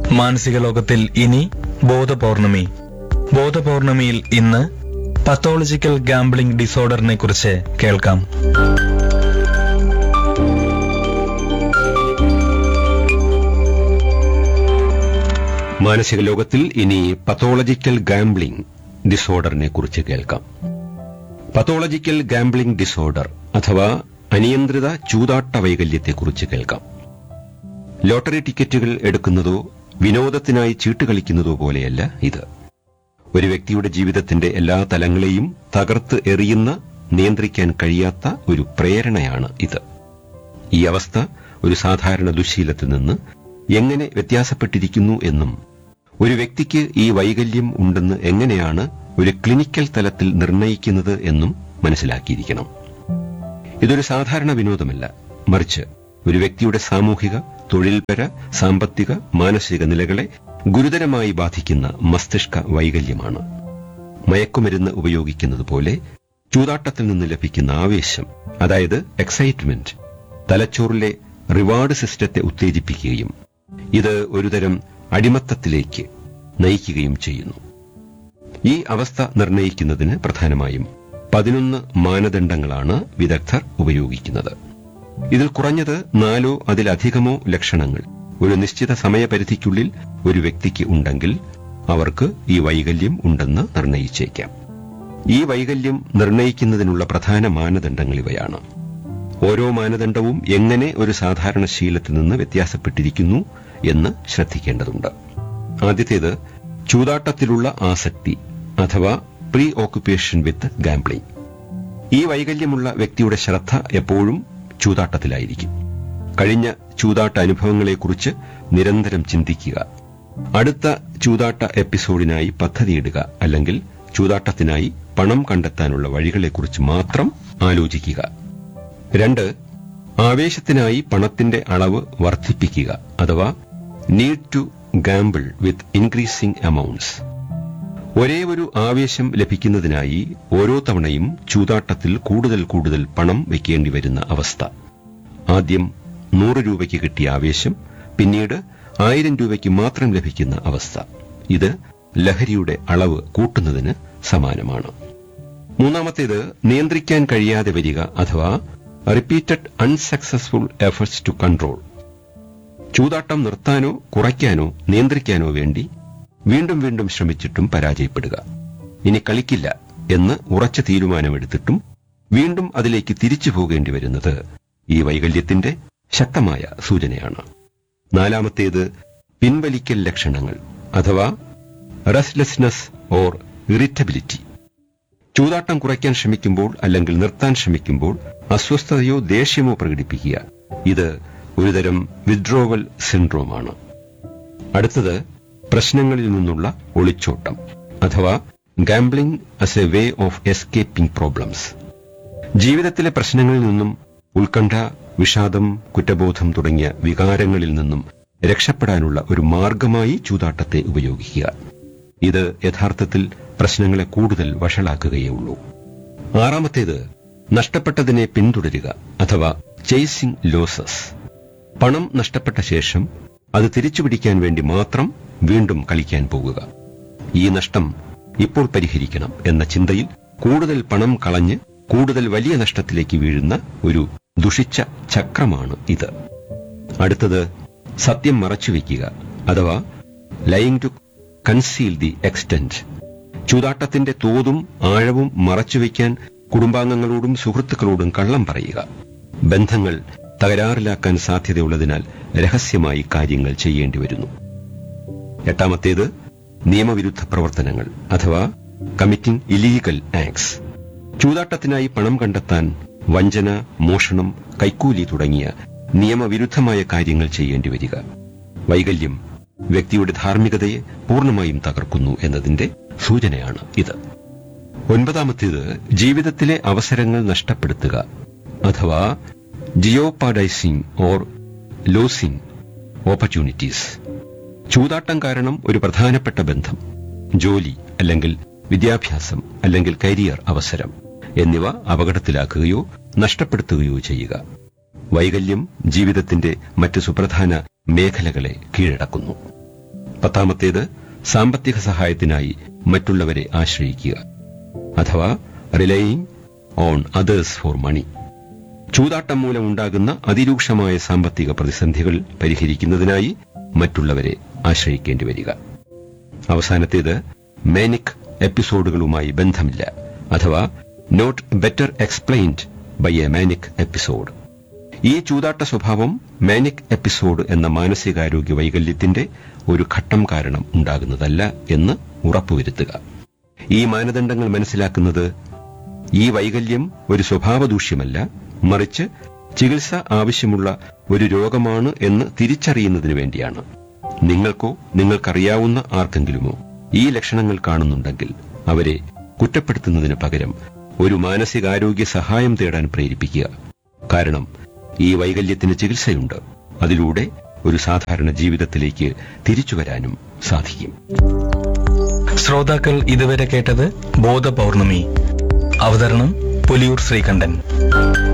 മാനസിക ലോകത്തിൽ ഇനി ബോധപൗർണമി ബോധപൗർണമിയിൽ ഇന്ന് പത്തോളജിക്കൽ ഗാംബ്ലിംഗ് ഡിസോർഡറിനെ കുറിച്ച് കേൾക്കാം മാനസിക ലോകത്തിൽ ഇനി പത്തോളജിക്കൽ ഗാംബ്ലിംഗ് ഡിസോർഡറിനെ കുറിച്ച് കേൾക്കാം പത്തോളജിക്കൽ ഗാംബ്ലിംഗ് ഡിസോർഡർ അഥവാ അനിയന്ത്രിത ചൂതാട്ട വൈകല്യത്തെക്കുറിച്ച് കേൾക്കാം ലോട്ടറി ടിക്കറ്റുകൾ എടുക്കുന്നതോ വിനോദത്തിനായി ചീട്ട് കളിക്കുന്നതോ പോലെയല്ല ഇത് ഒരു വ്യക്തിയുടെ ജീവിതത്തിന്റെ എല്ലാ തലങ്ങളെയും തകർത്ത് എറിയുന്ന നിയന്ത്രിക്കാൻ കഴിയാത്ത ഒരു പ്രേരണയാണ് ഇത് ഈ അവസ്ഥ ഒരു സാധാരണ ദുശീലത്തിൽ നിന്ന് എങ്ങനെ വ്യത്യാസപ്പെട്ടിരിക്കുന്നു എന്നും ഒരു വ്യക്തിക്ക് ഈ വൈകല്യം ഉണ്ടെന്ന് എങ്ങനെയാണ് ഒരു ക്ലിനിക്കൽ തലത്തിൽ നിർണയിക്കുന്നത് എന്നും മനസ്സിലാക്കിയിരിക്കണം ഇതൊരു സാധാരണ വിനോദമല്ല മറിച്ച് ഒരു വ്യക്തിയുടെ സാമൂഹിക തൊഴിൽപര സാമ്പത്തിക മാനസിക നിലകളെ ഗുരുതരമായി ബാധിക്കുന്ന മസ്തിഷ്ക വൈകല്യമാണ് മയക്കുമരുന്ന് ഉപയോഗിക്കുന്നത് പോലെ ചൂതാട്ടത്തിൽ നിന്ന് ലഭിക്കുന്ന ആവേശം അതായത് എക്സൈറ്റ്മെന്റ് തലച്ചോറിലെ റിവാർഡ് സിസ്റ്റത്തെ ഉത്തേജിപ്പിക്കുകയും ഇത് ഒരുതരം അടിമത്തത്തിലേക്ക് നയിക്കുകയും ചെയ്യുന്നു ഈ അവസ്ഥ നിർണയിക്കുന്നതിന് പ്രധാനമായും പതിനൊന്ന് മാനദണ്ഡങ്ങളാണ് വിദഗ്ധർ ഉപയോഗിക്കുന്നത് ഇതിൽ കുറഞ്ഞത് നാലോ അതിലധികമോ ലക്ഷണങ്ങൾ ഒരു നിശ്ചിത സമയപരിധിക്കുള്ളിൽ ഒരു വ്യക്തിക്ക് ഉണ്ടെങ്കിൽ അവർക്ക് ഈ വൈകല്യം ഉണ്ടെന്ന് നിർണയിച്ചേക്കാം ഈ വൈകല്യം നിർണയിക്കുന്നതിനുള്ള പ്രധാന മാനദണ്ഡങ്ങൾ ഇവയാണ് ഓരോ മാനദണ്ഡവും എങ്ങനെ ഒരു സാധാരണ ശീലത്തിൽ നിന്ന് വ്യത്യാസപ്പെട്ടിരിക്കുന്നു എന്ന് ശ്രദ്ധിക്കേണ്ടതുണ്ട് ആദ്യത്തേത് ചൂതാട്ടത്തിലുള്ള ആസക്തി അഥവാ പ്രീ ഓക്കുപേഷൻ വിത്ത് ഗാംബ്ലിംഗ് ഈ വൈകല്യമുള്ള വ്യക്തിയുടെ ശ്രദ്ധ എപ്പോഴും ചൂതാട്ടത്തിലായിരിക്കും കഴിഞ്ഞ ചൂതാട്ട അനുഭവങ്ങളെക്കുറിച്ച് നിരന്തരം ചിന്തിക്കുക അടുത്ത ചൂതാട്ട എപ്പിസോഡിനായി പദ്ധതിയിടുക അല്ലെങ്കിൽ ചൂതാട്ടത്തിനായി പണം കണ്ടെത്താനുള്ള വഴികളെക്കുറിച്ച് മാത്രം ആലോചിക്കുക രണ്ട് ആവേശത്തിനായി പണത്തിന്റെ അളവ് വർദ്ധിപ്പിക്കുക അഥവാ need to gamble with increasing amounts ഒരേ ഒരു ആവേശം ലഭിക്കുന്നതിനായി ഓരോ തവണയും ചൂതാട്ടത്തിൽ കൂടുതൽ കൂടുതൽ പണം വെക്കേണ്ടി വരുന്ന അവസ്ഥ ആദ്യം നൂറ് രൂപയ്ക്ക് കിട്ടിയ ആവേശം പിന്നീട് ആയിരം രൂപയ്ക്ക് മാത്രം ലഭിക്കുന്ന അവസ്ഥ ഇത് ലഹരിയുടെ അളവ് കൂട്ടുന്നതിന് സമാനമാണ് മൂന്നാമത്തേത് നിയന്ത്രിക്കാൻ കഴിയാതെ വരിക അഥവാ repeated unsuccessful efforts to control ചൂതാട്ടം നിർത്താനോ കുറയ്ക്കാനോ നിയന്ത്രിക്കാനോ വേണ്ടി വീണ്ടും വീണ്ടും ശ്രമിച്ചിട്ടും പരാജയപ്പെടുക ഇനി കളിക്കില്ല എന്ന് ഉറച്ച തീരുമാനമെടുത്തിട്ടും വീണ്ടും അതിലേക്ക് തിരിച്ചു പോകേണ്ടി വരുന്നത് ഈ വൈകല്യത്തിന്റെ ശക്തമായ സൂചനയാണ് നാലാമത്തേത് പിൻവലിക്കൽ ലക്ഷണങ്ങൾ അഥവാ റെസ്ലെസ്നെസ് ഓർ ഇറിറ്റബിലിറ്റി ചൂതാട്ടം കുറയ്ക്കാൻ ശ്രമിക്കുമ്പോൾ അല്ലെങ്കിൽ നിർത്താൻ ശ്രമിക്കുമ്പോൾ അസ്വസ്ഥതയോ ദേഷ്യമോ പ്രകടിപ്പിക്കുക ഇത് ഒരുതരം വിഡ്രോവൽ സിൻഡ്രോമാണ് അടുത്തത് പ്രശ്നങ്ങളിൽ നിന്നുള്ള ഒളിച്ചോട്ടം അഥവാ gambling as a way of escaping problems ജീവിതത്തിലെ പ്രശ്നങ്ങളിൽ നിന്നും ഉത്കണ്ഠ വിഷാദം കുറ്റബോധം തുടങ്ങിയ വികാരങ്ങളിൽ നിന്നും രക്ഷപ്പെടാനുള്ള ഒരു മാർഗമായി ചൂതാട്ടത്തെ ഉപയോഗിക്കുക ഇത് യഥാർത്ഥത്തിൽ പ്രശ്നങ്ങളെ കൂടുതൽ വഷളാക്കുകയേ ഉള്ളൂ ആറാമത്തേത് നഷ്ടപ്പെട്ടതിനെ പിന്തുടരുക അഥവാ ചേസിംഗ് ലോസസ് പണം നഷ്ടപ്പെട്ട ശേഷം അത് തിരിച്ചുപിടിക്കാൻ വേണ്ടി മാത്രം വീണ്ടും കളിക്കാൻ പോകുക ഈ നഷ്ടം ഇപ്പോൾ പരിഹരിക്കണം എന്ന ചിന്തയിൽ കൂടുതൽ പണം കളഞ്ഞ് കൂടുതൽ വലിയ നഷ്ടത്തിലേക്ക് വീഴുന്ന ഒരു ദുഷിച്ച ചക്രമാണ് ഇത് അടുത്തത് സത്യം മറച്ചുവെക്കുക അഥവാ lying to conceal the extent ചൂതാട്ടത്തിന്റെ തോതും ആഴവും മറച്ചുവെക്കാൻ കുടുംബാംഗങ്ങളോടും സുഹൃത്തുക്കളോടും കള്ളം പറയുക ബന്ധങ്ങൾ തകരാറിലാക്കാൻ സാധ്യതയുള്ളതിനാൽ രഹസ്യമായി കാര്യങ്ങൾ ചെയ്യേണ്ടി വരുന്നു എട്ടാമത്തേത് നിയമവിരുദ്ധ പ്രവർത്തനങ്ങൾ അഥവാ കമ്മിറ്റിംഗ് ഇലീഗൽ ആക്ട്സ് ചൂതാട്ടത്തിനായി പണം കണ്ടെത്താൻ വഞ്ചന മോഷണം കൈക്കൂലി തുടങ്ങിയ നിയമവിരുദ്ധമായ കാര്യങ്ങൾ ചെയ്യേണ്ടി വരിക വൈകല്യം വ്യക്തിയുടെ ധാർമ്മികതയെ പൂർണ്ണമായും തകർക്കുന്നു എന്നതിന്റെ സൂചനയാണ് ഇത് ഒൻപതാമത്തേത് ജീവിതത്തിലെ അവസരങ്ങൾ നഷ്ടപ്പെടുത്തുക അഥവാ ജിയോപാഡൈസിംഗ് ഓർ ലോസിംഗ് ഓപ്പർച്യൂണിറ്റീസ് ചൂതാട്ടം കാരണം ഒരു പ്രധാനപ്പെട്ട ബന്ധം ജോലി അല്ലെങ്കിൽ വിദ്യാഭ്യാസം അല്ലെങ്കിൽ കരിയർ അവസരം എന്നിവ അപകടത്തിലാക്കുകയോ നഷ്ടപ്പെടുത്തുകയോ ചെയ്യുക വൈകല്യം ജീവിതത്തിന്റെ മറ്റ് സുപ്രധാന മേഖലകളെ കീഴടക്കുന്നു പത്താമത്തേത് സാമ്പത്തിക സഹായത്തിനായി മറ്റുള്ളവരെ ആശ്രയിക്കുക അഥവാ relying on others for money ചൂതാട്ടം മൂലം ഉണ്ടാകുന്ന അതിരൂക്ഷമായ സാമ്പത്തിക പ്രതിസന്ധികൾ പരിഹരിക്കുന്നതിനായി മറ്റുള്ളവരെ ആശ്രയിക്കേണ്ടി വരിക അവസാനത്തേത് മാനിക് എപ്പിസോഡുകളുമായി ബന്ധമില്ല അഥവാ not better explained by a manic episode ഈ ചൂതാട്ട സ്വഭാവം മാനിക് എപ്പിസോഡ് എന്ന മാനസികാരോഗ്യ വൈകല്യത്തിന്റെ ഒരു ഘട്ടം കാരണം ഉണ്ടാകുന്നതല്ല എന്ന് ഉറപ്പുവരുത്തുക ഈ മാനദണ്ഡങ്ങൾ മനസ്സിലാക്കുന്നത് ഈ വൈകല്യം ഒരു സ്വഭാവദൂഷ്യമല്ല മറിച്ച് ചികിത്സ ആവശ്യമുള്ള ഒരു രോഗമാണ് എന്ന് തിരിച്ചറിയുന്നതിനു വേണ്ടിയാണ് നിങ്ങൾക്കോ നിങ്ങൾക്കറിയാവുന്ന ആർക്കെങ്കിലുമോ ഈ ലക്ഷണങ്ങൾ കാണുന്നുണ്ടെങ്കിൽ അവരെ കുറ്റപ്പെടുത്തുന്നതിന് പകരം ഒരു മാനസികാരോഗ്യ സഹായം തേടാൻ പ്രേരിപ്പിക്കുക കാരണം ഈ വൈകല്യത്തിന് ചികിത്സയുണ്ട് അതിലൂടെ ഒരു സാധാരണ ജീവിതത്തിലേക്ക് തിരിച്ചുവരാനും സാധിക്കും ശ്രോതാക്കൾ ഇതുവരെ കേട്ടത് ബോധപൗർണമി അവതരണം പുലിയൂർ ശ്രീകണ്ഠൻ